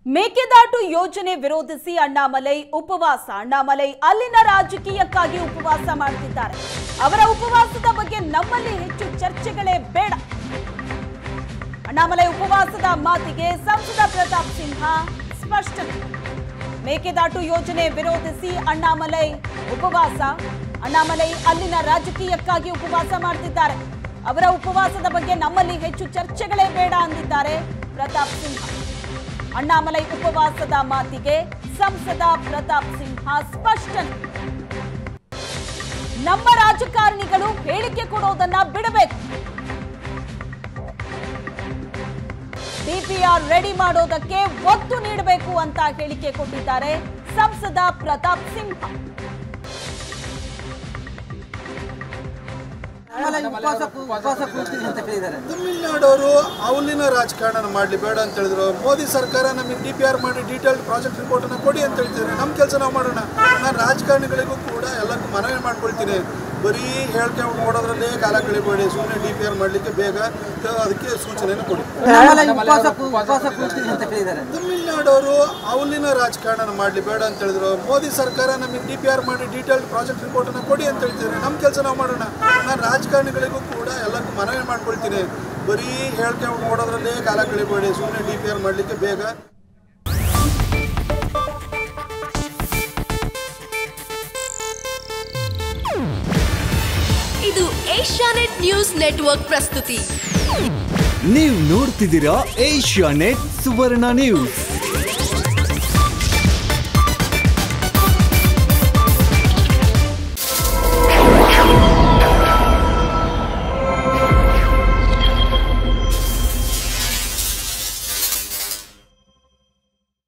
ಮೇಕೆದಾಟು ಯೋಜನೆ ವಿರೋಧಿಸಿ ಅಣ್ಣಾಮಲೈ ಉಪವಾಸ ಅಣ್ಣಾಮಲೈ ಅಲ್ಲಿನ ರಾಜಕೀಯಕ್ಕಾಗಿ ಉಪವಾಸ ಮಾಡ್ತಿದ್ದಾರೆ ಅವರ ಉಪವಾಸದ ಬಗ್ಗೆ ನಮ್ಮಲ್ಲಿ ಹೆಚ್ಚು ಚರ್ಚೆಗಳೇ ಬೇಡ ಅಣ್ಣಾಮಲೈ ಉಪವಾಸದ ಮಾತಿಗೆ ಸಂಸದ ಪ್ರತಾಪ್ ಸಿಂಹ ಸ್ಪಷ್ಟನೆ ಮೇಕೆದಾಟು ಯೋಜನೆ ವಿರೋಧಿಸಿ ಅಣ್ಣಾಮಲೈ ಉಪವಾಸ ಅಣ್ಣಾಮಲೈ ಅಲ್ಲಿನ ರಾಜಕೀಯಕ್ಕಾಗಿ ಉಪವಾಸ ಮಾಡ್ತಿದ್ದಾರೆ ಅವರ ಉಪವಾಸದ ಬಗ್ಗೆ ನಮ್ಮಲ್ಲಿ ಹೆಚ್ಚು ಚರ್ಚೆಗಳೇ ಬೇಡ ಅಂದಿದ್ದಾರೆ ಪ್ರತಾಪ್ ಸಿಂಹ ಅಣ್ಣಾಮಲೈ ಉಪವಾಸದ ಮಾತಿಗೆ ಸಂಸದ ಪ್ರತಾಪ್ ಸಿಂಹ ಸ್ಪಷ್ಟನೆ ನಮ್ಮ ರಾಜಕಾರಣಿಗಳು ಹೇಳಿಕೆ ಕೊಡೋದನ್ನ ಬಿಡಬೇಕು ಡಿಪಿಆರ್ ರೆಡಿ ಮಾಡೋದಕ್ಕೆ ಒತ್ತು ನೀಡಬೇಕು ಅಂತ ಹೇಳಿಕೆ ಕೊಟ್ಟಿದ್ದಾರೆ ಸಂಸದ ಪ್ರತಾಪ್ ಸಿಂಹ ಆಮೇಲೆ ಉಪವಾಸ ಕೂ- ಉಪವಾಸ ಕೂರ್ತೀನಿ ಅಂತ ಹೇಳಿದ್ದಾರೆ ತಮಿಳ್ನಾಡವರು ಅವಲಿನ ರಾಜಕಾರಣ ಮಾಡಲಿ ಬೇಡ ಅಂತ ಹೇಳಿದ್ರು ಮೋದಿ ಸರ್ಕಾರ ನಮಗೆ ಡಿ ಪಿ ಆರ್ ಮಾಡಿ ಡೀಟೇಲ್ಡ್ ಪ್ರಾಜೆಕ್ಟ್ ರಿಪೋರ್ಟನ್ನು ಕೊಡಿ ಅಂತ ಹೇಳ್ತಿದ್ದಾರೆ ನಮ್ಮ ಕೆಲಸ ನಾವು ಮಾಡೋಣ ನಾನು ರಾಜಕಾರಣಿಗಳಿಗೂ ಕೂಡ ಎಲ್ಲರಿಗೂ ಮನವಿ ಮಾಡ್ಕೊಳ್ತೀನಿ ಬರೀ ಹೇಳಿಕೆ ಕೊಡೋದ್ರಲ್ಲೇ ಕಾಲ ಕಳಿಬೇಡಿ ಸುಮ್ಮನೆ ಡಿ ಪಿ ಆರ್ ಮಾಡಲಿಕ್ಕೆ ಬೇಗ ತ- ಅದಕ್ಕೆ ಸೂಚನೆಯನ್ನು ಕೊಡಿ ಆಮೇಲೆ ಉಪವಾಸ ಕೂ- ಉಪವಾಸ ಕೂರ್ತೀನಿ ಅಂತ ಹೇಳಿದ್ದಾರೆ ತಮಿಳ್ನಾಡವರು ಅವಲಿನ ರಾಜಕಾರಣ ಮಾಡಲಿ ಬೇಡ ಅಂತ ಹೇಳಿದ್ರು ಮೋದಿ ಸರ್ಕಾರ ನಮಗೆ ಡಿ ಪಿ ಆರ್ ಮಾಡಿ ಡೀಟೇಲ್ಡ್ ಪ್ರಾಜೆಕ್ಟ್ ರಿಪೋರ್ಟನ್ನು ಕೊಡಿ ಅಂತ ಹೇಳ್ತಿದ್ದಾರೆ ನಮ್ಮ ಕೆಲಸ ನಾವು ಮಾಡೋಣ ನಾನು ರಾಜಕಾರಣಿಗಳಿಗೂ ಕೂಡ ಎಲ್ಲರಿಗೂ ಮನವಿ ಮಾಡ್ಕೊಳ್ತೀನಿ ಬರೀ ಹೇಳಿಕೆ ಕೊಡೋದ್ರಲ್ಲೇ ಕಾಲ ಕಳಿಬೇಡಿ ಸುಮ್ಮನೆ ಡಿ ಪಿ ಆರ್ ಮಾಡಲಿಕ್ಕೆ ಬೇಗ ಇದು ಏಷ್ಯಾನೆಟ್ ನ್ಯೂಸ್ ನೆಟ್ವರ್ಕ್ ಪ್ರಸ್ತುತಿ ನೀವು ನೋಡ್ತಿದ್ದೀರಾ ಏಷ್ಯಾ ನೆಟ್ ಸುವರ್ಣ ನ್ಯೂಸ್